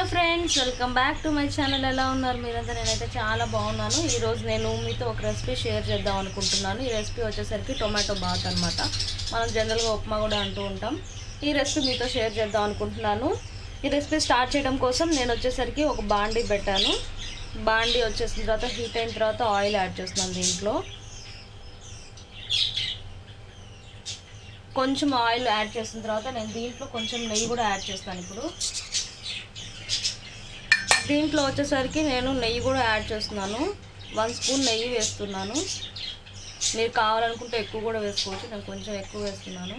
friends welcome back to my channel ఎలా ఉన్నారు మీరంతా నేనైతే చాలా బాగున్నాను ఈరోజు నేను మీతో ఒక రెసిపీ షేర్ చేద్దాం అనుకుంటున్నాను ఈ రెసిపీ వచ్చేసరికి టొమాటో బాత్ అనమాట మనం జనరల్గా ఉప్మా కూడా అంటూ ఉంటాం ఈ రెసిపీ మీతో షేర్ చేద్దాం అనుకుంటున్నాను ఈ రెసిపీ స్టార్ట్ చేయడం కోసం నేను వచ్చేసరికి ఒక బాండీ పెట్టాను బాండీ వచ్చేసిన తర్వాత హీట్ అయిన తర్వాత ఆయిల్ యాడ్ చేస్తున్నాను దీంట్లో కొంచెం ఆయిల్ యాడ్ చేసిన తర్వాత నేను దీంట్లో కొంచెం నెయ్యి కూడా యాడ్ చేస్తాను ఇప్పుడు దీంట్లో వచ్చేసరికి నేను నెయ్యి కూడా యాడ్ చేస్తున్నాను వన్ స్పూన్ నెయ్యి వేస్తున్నాను మీరు కావాలనుకుంటే ఎక్కువ కూడా వేసుకోవచ్చు నేను కొంచెం ఎక్కువ వేస్తున్నాను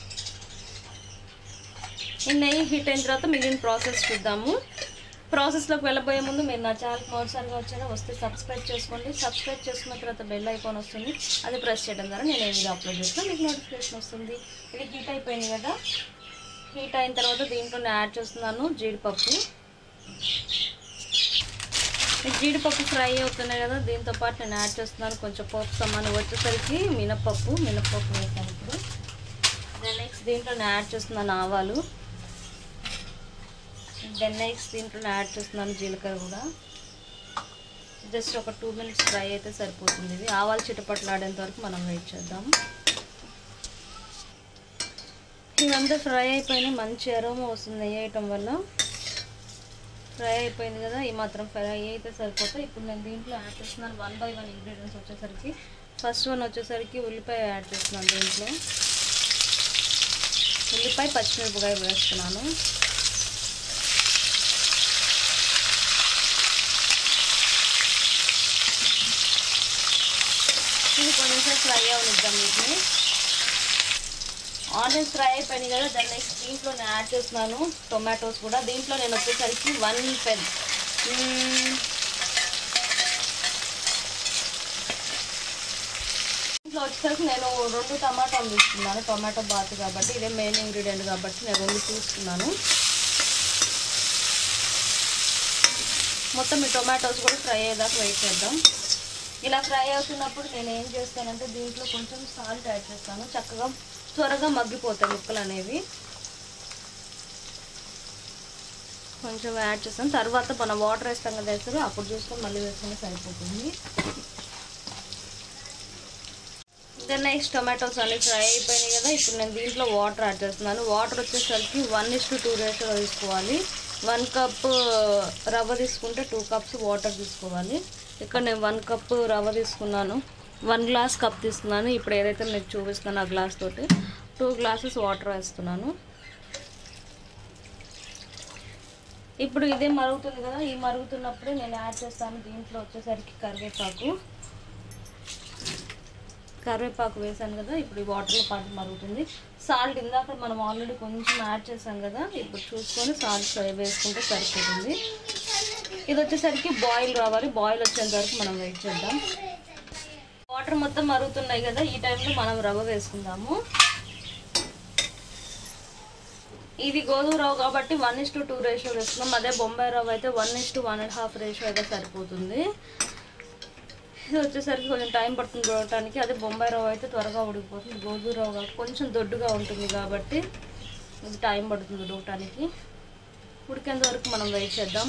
ఈ నెయ్యి హీట్ అయిన తర్వాత మిగిలిన ప్రాసెస్ చూద్దాము ప్రాసెస్లోకి వెళ్ళబోయే ముందు మీరు నా ఛానల్కి మొదటిసారిగా వచ్చారా వస్తే సబ్స్క్రైబ్ చేసుకోండి సబ్స్క్రైబ్ చేసుకున్న తర్వాత బెల్ ఐకాన్ వస్తుంది అది ప్రెస్ చేయడం ద్వారా నేను ఏ వీడియో అప్లోడ్ చేసినా మీకు నోటిఫికేషన్ వస్తుంది ఇది హీట్ అయిపోయింది కదా హీట్ అయిన తర్వాత దీంట్లో నేను యాడ్ చేస్తున్నాను జీడిపప్పు ఈ జీడిపప్పు ఫ్రై అవుతున్నాయి కదా దీంతో పాటు నేను యాడ్ చేస్తున్నాను కొంచెం పప్పు సమానం వచ్చేసరికి మినపప్పు మినపప్పు వేసాను ఇప్పుడు దెన్ నెక్స్ట్ దీంట్లో నేను యాడ్ చేస్తున్నాను ఆవాలు దెన్ నెక్స్ట్ దీంట్లో నేను యాడ్ చేస్తున్నాను జీలకర్ర కూడా జస్ట్ ఒక టూ మినిట్స్ ఫ్రై అయితే సరిపోతుంది ఇది ఆవాలు చిటపట్లాడేంత వరకు మనం వెయిట్ చేద్దాం ఇవంతా ఫ్రై అయిపోయినాయి మంచి అరోమా వస్తుంది నెయ్యి వేయటం వల్ల ఫ్రై అయిపోయింది కదా ఈ మాత్రం ఫ్రై అయితే సరిపోతాయి ఇప్పుడు నేను దీంట్లో యాడ్ చేస్తున్నాను వన్ బై వన్ ఇంగ్రీడియంట్స్ వచ్చేసరికి ఫస్ట్ వన్ వచ్చేసరికి ఉల్లిపాయ యాడ్ చేస్తున్నాను దీంట్లో ఉల్లిపాయ పచ్చిమిరపకాయ వేస్తున్నాను ఇది కొంచెం ఫ్రై అవనిద్దాం వీటిని ఆనియన్స్ ఫ్రై అయిపోయినాయి కదా దాని నెక్స్ట్ దీంట్లో నేను యాడ్ చేస్తున్నాను టొమాటోస్ కూడా దీంట్లో నేను వచ్చేసరికి వన్ పెన్ దీంట్లో వచ్చేసరికి నేను రెండు టమాటాలు తీసుకున్నాను టొమాటో బాత్ కాబట్టి ఇదే మెయిన్ ఇంగ్రీడియంట్ కాబట్టి నేను రెండు తీసుకున్నాను మొత్తం ఈ టొమాటోస్ కూడా ఫ్రై అయ్యేదాకా వెయిట్ చేద్దాం ఇలా ఫ్రై అవుతున్నప్పుడు నేను ఏం చేస్తానంటే దీంట్లో కొంచెం సాల్ట్ యాడ్ చేస్తాను చక్కగా త్వరగా మగ్గిపోతాయి ముక్కలు అనేవి కొంచెం యాడ్ చేస్తాను తర్వాత మనం వాటర్ వేస్తాం కదా వేస్తారు అప్పుడు చూసుకొని మళ్ళీ వేసుకొని సరిపోతుంది దెన్ నెక్స్ట్ టొమాటోస్ అన్ని ఫ్రై అయిపోయినాయి కదా ఇప్పుడు నేను దీంట్లో వాటర్ యాడ్ చేస్తున్నాను వాటర్ వచ్చేసరికి one is to two ratio తీసుకోవాలి వన్ కప్ రవ్వ తీసుకుంటే టూ కప్స్ వాటర్ తీసుకోవాలి ఇక్కడ నేను వన్ కప్ రవ్వ తీసుకున్నాను వన్ గ్లాస్ కప్ తీసుకున్నాను ఇప్పుడు ఏదైతే మీకు చూపిస్తున్నాను ఆ గ్లాస్ తోటి టూ గ్లాసెస్ వాటర్ వేస్తున్నాను ఇప్పుడు ఇదే మరుగుతుంది కదా ఈ మరుగుతున్నప్పుడే నేను యాడ్ చేస్తాను దీంట్లో వచ్చేసరికి కరివేపాకు కరివేపాకు వేసాను కదా ఇప్పుడు ఈ వాటర్లో పాటు మరుగుతుంది సాల్ట్ ఇందాక మనం ఆల్రెడీ కొంచెం యాడ్ చేసాం కదా ఇప్పుడు చూసుకొని సాల్ట్ వేసుకుంటే సరిపోతుంది ఇది వచ్చేసరికి బాయిల్ రావాలి బాయిల్ వచ్చేంత వరకు మనం వెయిట్ చేద్దాం వాటర్ మొత్తం మరుగుతున్నాయి కదా ఈ టైంలో మనం రవ్వ వేసుకుందాము ఇది గోధుమ రవ్వ కాబట్టి one is to two ratio వేసుకున్నాం అదే బొంబాయి రవ్వ అయితే one is to one and half ratio అయితే సరిపోతుంది ఇది వచ్చేసరికి కొంచెం టైం పడుతుంది ఉడకడానికి అదే బొంబాయి రవ్వ అయితే త్వరగా ఉడికిపోతుంది గోధుమ రవ్వ కాబట్టి కొంచెం దొడ్డుగా ఉంటుంది కాబట్టి ఇది టైం పడుతుంది ఉడకడానికి ఉడికేంత వరకు మనం వెయిట్ చేద్దాం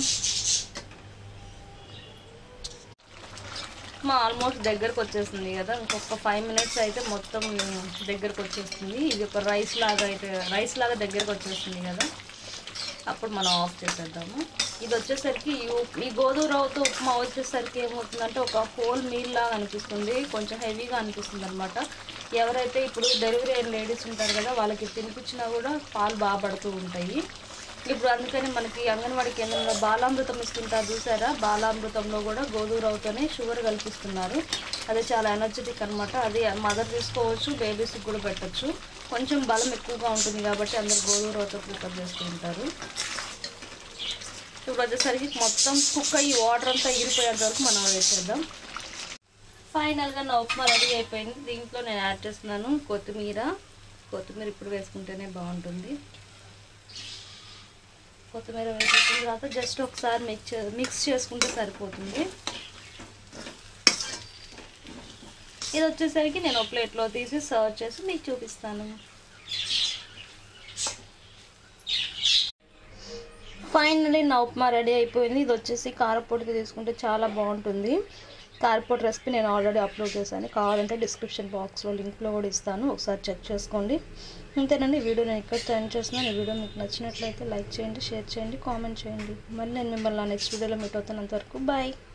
మా ఆల్మోస్ట్ దగ్గరకు వచ్చేస్తుంది కదా ఇంకొక ఫైవ్ మినిట్స్ అయితే మొత్తం దగ్గరకు వచ్చేస్తుంది ఇది ఒక రైస్ లాగా అయితే రైస్ లాగా దగ్గరకు వచ్చేస్తుంది కదా అప్పుడు మనం ఆఫ్ చేసేద్దాము ఇది వచ్చేసరికి ఈ ఉప్- ఈ గోధుమ రవ్వతో ఉప్మా వచ్చేసరికి ఏమవుతుందంటే ఒక హోల్ మీల్ లాగా అనిపిస్తుంది కొంచెం హెవీగా అనిపిస్తుంది అనమాట ఎవరైతే ఇప్పుడు డెలివరీ అయిన లేడీస్ ఉంటారు కదా వాళ్ళకి తినిపించినా కూడా పాలు బాగా పడుతూ ఉంటాయి ఇప్పుడు అందుకని మనకి అంగన్వాడీ కేంద్రంలో బాలామృతం ఇస్తుంటారు చూసారా బాలామృతంలో కూడా గోధుమ రవ్వతోనే షుగర్ కల్పిస్తున్నారు అది చాలా ఎనర్జెటిక్ అనమాట అది మదర్ తీసుకోవచ్చు బేబీస్కి కూడా పెట్టచ్చు కొంచెం బలం ఎక్కువగా ఉంటుంది కాబట్టి అందరు గోధుమ రవ్వతో ప్రిపేర్ చేస్తూ ఉంటారు ఇప్పుడు వచ్చేసరికి మొత్తం కుక్క ఈ వాటర్ అంతా ఎగిరిపోయేంత వరకు మనం వేసేద్దాం ఫైనల్గా నా ఉప్మా రెడీ అయిపోయింది దీంట్లో నేను యాడ్ చేస్తున్నాను కొత్తిమీర కొత్తిమీర ఇప్పుడు వేసుకుంటేనే బాగుంటుంది కొత్తిమీర వేసేసిన తర్వాత జస్ట్ ఒకసారి మిక్స్ మిక్స్ చేసుకుంటే సరిపోతుంది ఇది వచ్చేసరికి నేను ఒక ప్లేట్లో తీసి సర్వ్ చేసి మీకు చూపిస్తాను ఫైనలీ నా ఉప్మా రెడీ అయిపోయింది ఇది వచ్చేసి కారపొడితో తీసుకుంటే చాలా బాగుంటుంది కారపొడి రెసిపీ నేను ఆల్రెడీ అప్లోడ్ చేశాను కావాలంటే డిస్క్రిప్షన్ బాక్స్లో లింక్లో కూడా ఇస్తాను ఒకసారి చెక్ చేసుకోండి అంతేనండి ఈ వీడియో నేను ఇక్కడ టైం చేస్తున్నాను ఈ వీడియో మీకు నచ్చినట్లయితే లైక్ చేయండి షేర్ చేయండి కామెంట్ చేయండి మళ్ళీ నేను మిమ్మల్ని నెక్స్ట్ వీడియోలో మీట్ అవుతాను అంతవరకు బాయ్